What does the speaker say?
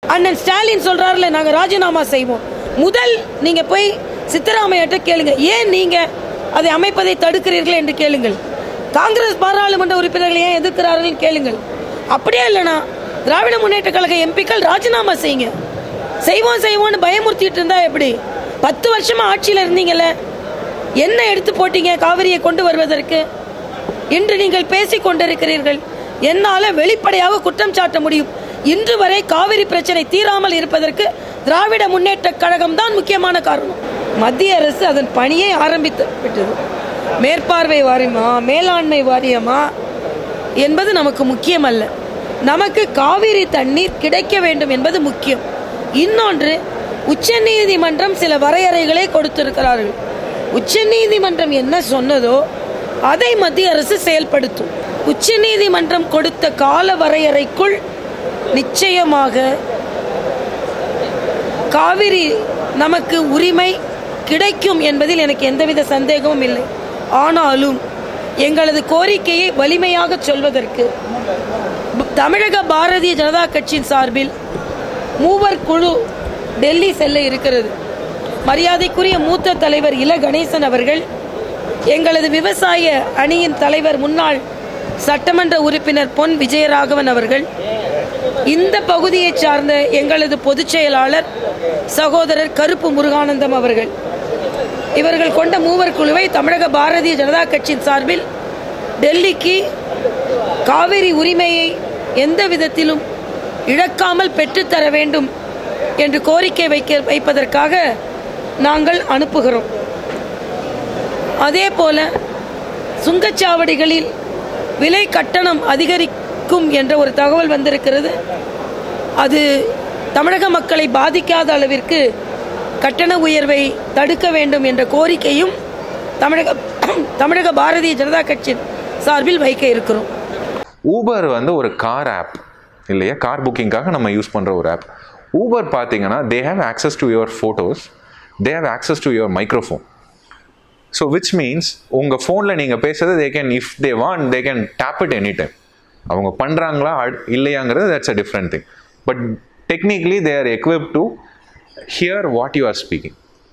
அண்ணன் ஸ்டாலின் சொல்றாருல நாங்க ராஜினாமா செய்வோம் முதல் நீங்க போய் சித்தராமையாட்ட கேளுங்க ஏன் நீங்க அதை அமைப்பதை தடுக்கிறீர்கள் என்று கேளுங்கள் காங்கிரஸ் பாராளுமன்ற உறுப்பினர்கள் ஏன் எதிர்க்கிறார்கள் கேளுங்கள் அப்படியே இல்லைனா திராவிட முன்னேற்ற கழக எம்பிக்கள் ராஜினாமா செய்யுங்க செய்வோம் செய்வோம்னு பயமுறுத்திட்டு இருந்தா எப்படி பத்து வருஷமா ஆட்சியில் இருந்தீங்கல்ல என்ன எடுத்து போட்டீங்க காவிரியை கொண்டு வருவதற்கு இன்று நீங்கள் பேசிக் கொண்டிருக்கிறீர்கள் என்னால வெளிப்படையாக குற்றம் சாட்ட முடியும் இன்று வரை காவிரி பிரச்சனை தீராமல் இருப்பதற்கு திராவிட முன்னேற்ற கழகம் தான் முக்கியமான காரணம் மத்திய அரசு அதன் பணியை ஆரம்பித்து விட்டது மேற்பார்வை வாரியமா மேலாண்மை வாரியமா என்பது நமக்கு முக்கியமல்ல நமக்கு காவிரி தண்ணீர் கிடைக்க வேண்டும் என்பது முக்கியம் இன்னொன்று உச்சநீதிமன்றம் சில வரையறைகளை கொடுத்திருக்கிறார்கள் உச்சநீதிமன்றம் என்ன சொன்னதோ அதை மத்திய அரசு செயல்படுத்தும் உச்சநீதிமன்றம் கொடுத்த கால வரையறைக்குள் நிச்சயமாக காவிரி நமக்கு உரிமை கிடைக்கும் என்பதில் எனக்கு எந்தவித சந்தேகமும் இல்லை ஆனாலும் எங்களது கோரிக்கையை வலிமையாக சொல்வதற்கு ப- தமிழக பாரதிய ஜனதா கட்சியின் சார்பில் மூவர் குழு டெல்லி செல்ல இருக்கிறது மரியாதைக்குரிய மூத்த தலைவர் இல கணேசன் அவர்கள் எங்களது விவசாய அணியின் தலைவர் முன்னாள் சட்டமன்ற உறுப்பினர் பொன் விஜயராகவன் அவர்கள் இந்த பகுதியைச் சார்ந்த எங்களது பொதுச் செயலாளர் சகோதரர் கருப்பு முருகானந்தம் அவர்கள் இவர்கள் கொண்ட மூவர் குழுவை தமிழக பாரதிய ஜனதா கட்சியின் சார்பில் டெல்லிக்கு காவிரி உரிமையை எந்த விதத்திலும் இழக்காமல் பெற்றுத்தர வேண்டும் என்று கோரிக்கை வைக்க வைப்பதற்காக நாங்கள் அனுப்புகிறோம் அதே போல சுங்கச்சாவடிகளில் விலை கட்டணம் அதிகரிக்கும் என்ற ஒரு தகவல் வந்திருக்கிறது அது தமிழக மக்களை பாதிக்காத அளவிற்கு கட்டண உயர்வை தடுக்க வேண்டும் என்ற கோரிக்கையும் தமிழக தமிழக பாரதிய ஜனதா கட்சியின் சார்பில் வைக்க இருக்கிறோம் ஊபர் வந்து ஒரு கார் ஆப் இல்லையா கார் புக்கிங்காக நம்ம யூஸ் பண்ணுற ஒரு ஆப் ஊபர் பார்த்தீங்கன்னா they have access to your photos they have access to your microphone so which means உங்கள் ஃபோனில் நீங்கள் பேசுறது they can if they want they can tap it any time அவங்க பண்ணுறாங்களா இல்லையாங்கிறது that's a different thing but technically they are equip to hear what you are speaking